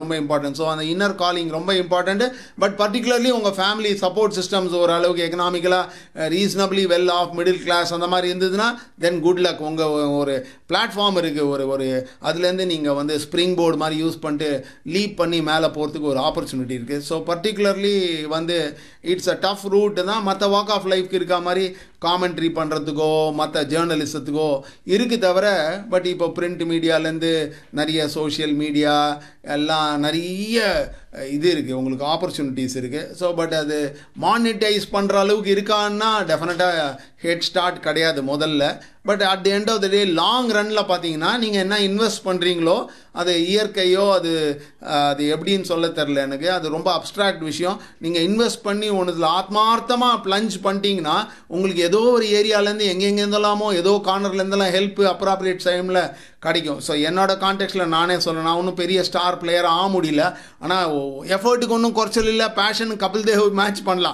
ரொம்ப important so அந்த inner calling ரொம்ப இம்பார்ட்டண்ட் பட் பர்டிகுலர்லி உங்கள் ஃபேமிலி சப்போர்ட் சிஸ்டம்ஸ் ஓரளவுக்கு எக்கனாமிக்கலாக reasonably well off middle class அந்த மாதிரி இருந்ததுன்னா தென் குட் லக் உங்கள் ஒரு பிளாட்ஃபார்ம் இருக்குது ஒரு ஒரு அதுலேருந்து நீங்கள் வந்து ஸ்ப்ரிங் போர்டு மாதிரி யூஸ் பண்ணிட்டு லீப் பண்ணி மேலே போகிறதுக்கு ஒரு ஆப்பர்ச்சுனிட்டி இருக்குது ஸோ பர்டிகுலர்லி வந்து இட்ஸ் அ டஃப் ரூட் தான் மற்ற வாக் ஆஃப் லைஃப்க்கு இருக்க மாதிரி காமெண்ட்ரி பண்ணுறதுக்கோ மற்ற ஜேர்னலிசத்துக்கோ இருக்குது தவிர பட் இப்போ பிரிண்ட் மீடியாலேருந்து நிறைய சோஷியல் மீடியா எல்லாம் நிறைய இது இருக்குது உங்களுக்கு ஆப்பர்ச்சுனிட்டிஸ் இருக்குது ஸோ பட் அது மானிட்டைஸ் பண்ணுற அளவுக்கு இருக்கான்னா டெஃபினட்டாக ஹெட் ஸ்டார்ட் கிடையாது முதல்ல but at the end of the day long ரனில் பார்த்தீங்கன்னா நீங்கள் என்ன இன்வெஸ்ட் பண்ணுறீங்களோ அது இயற்கையோ அது அது எப்படின்னு சொல்ல தெரில எனக்கு அது ரொம்ப அப்ட்ராக்ட் விஷயம் நீங்கள் இன்வெஸ்ட் பண்ணி ஒன்றுத்தில் ஆத்மார்த்தமாக ப்ளஞ்ச் பண்ணிட்டீங்கன்னா உங்களுக்கு ஏதோ ஒரு ஏரியாலேருந்து எங்கெங்கேருந்தெல்லாமோ ஏதோ கார்னர்லேருந்தெல்லாம் ஹெல்ப் அப்ராப்ரியேட் டைமில் கிடைக்கும் ஸோ என்னோட கான்டெக்ட்டில் நானே சொல்ல நான் ஒன்றும் பெரிய ஸ்டார் பிளேயர் ஆக முடியல ஆனால் எஃபர்ட்டுக்கு ஒன்றும் குறைச்சல் இல்லை பேஷன் கபில் தேவ் மேட்ச் பண்ணலாம்